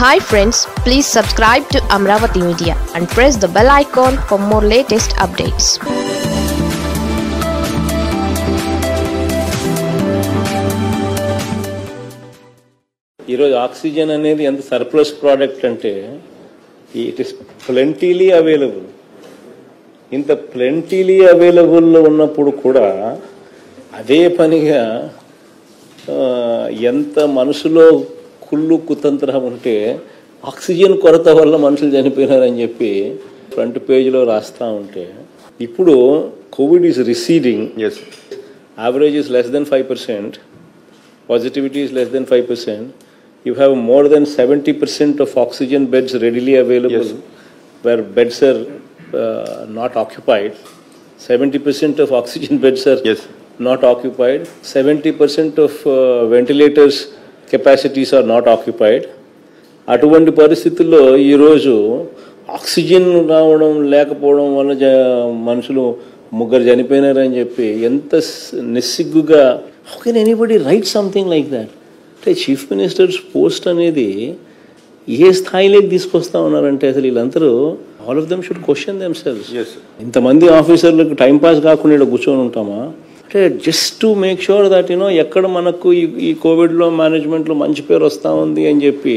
Hi friends please subscribe to Amaravati media and press the bell icon for more latest updates ఈరోజు oxygen అనేది ఎంత surplus product అంటే it is plentily available ఇంత plentily అవైలబుల్లో ఉన్నప్పుడు కూడా అదే పనిగా ఆ, ఎంత మనసులో కుళ్ళు కుతంత్రం ఉంటే ఆక్సిజన్ కొరత వల్ల మనుషులు చనిపోయినారని చెప్పి ఫ్రంట్ పేజీలో రాస్తా ఉంటే ఇప్పుడు COVID is receding Yes. average is less than 5%, positivity is less than 5%, you have more than 70% of oxygen beds readily available Yes. where beds are uh, not occupied. 70% of oxygen beds are Yes. not occupied. 70% of uh, ventilators capacities are not occupied. అటువంటి పరిస్థితుల్లో ఈరోజు oxygen రావడం లేకపోవడం వల్ల జ మనుషులు ముగ్గురు చనిపోయినారని చెప్పి ఎంత స్- నిస్సిగ్గుగా how can anybody write something like that అంటే చీఫ్ మినిస్టర్స్ పోస్ట్ అనేది ఏ స్థాయిలోకి తీసుకొస్తా ఉన్నారంటే అసలు వీళ్ళందరూ all of them should question themselves Yes. ఇంతమంది ఆఫీసర్లకు టైం పాస్ కాకుండా ఈడ కూర్చొని ఉంటామా అంటే just to make sure that you know ఎక్కడ మనకు ఈ ఈ కోవిడ్లో మేనేజ్మెంట్లో మంచి పేరు వస్తూ ఉంది అని చెప్పి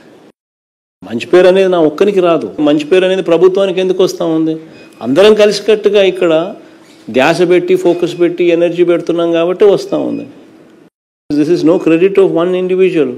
మంచి పేరు అనేది నా ఒక్కరికి రాదు మంచి పేరు అనేది ప్రభుత్వానికి ఎందుకు వస్తూ ఉంది అందరం కలిసికట్టుగా ఇక్కడ ధ్యాస పెట్టి ఫోకస్ పెట్టి ఎనర్జీ పెడుతున్నాం కాబట్టి వస్తూ ఉంది this is no credit of one individual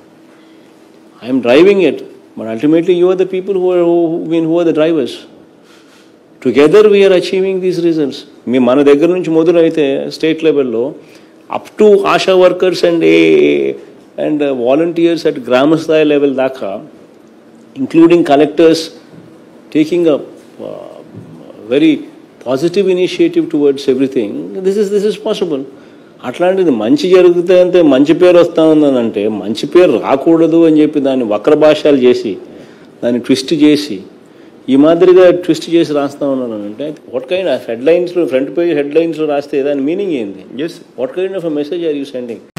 I'm driving it but ultimately you are the people who who mean who are the drivers together we are achieving these results మీ మన దగ్గర నుంచి మొదలైతే స్టేట్ లెవెల్లో up to Asha workers and ఏ and volunteers at గ్రామ స్థాయి level దాకా including collectors taking a very positive initiative towards everything this is this is possible అట్లాంటిది మంచి జరుగుతే అంటే మంచి పేరు వస్తూ ఉందని అంటే మంచి పేరు రాకూడదు అని చెప్పి దాన్ని వక్ర భాషలు చేసి దాన్ని ట్విస్ట్ చేసి ఈ మాదిరిగా ట్విస్ట్ చేసి రాస్తా ఉన్నాను అంటే వాట్ కైండ్ ఆఫ్ హెడ్లైన్స్లో ఫ్రంట్ పేజ్ హెడ్లైన్స్లో రాస్తే దాని మీనింగ్ ఏంది Yes. What kind of message are you sending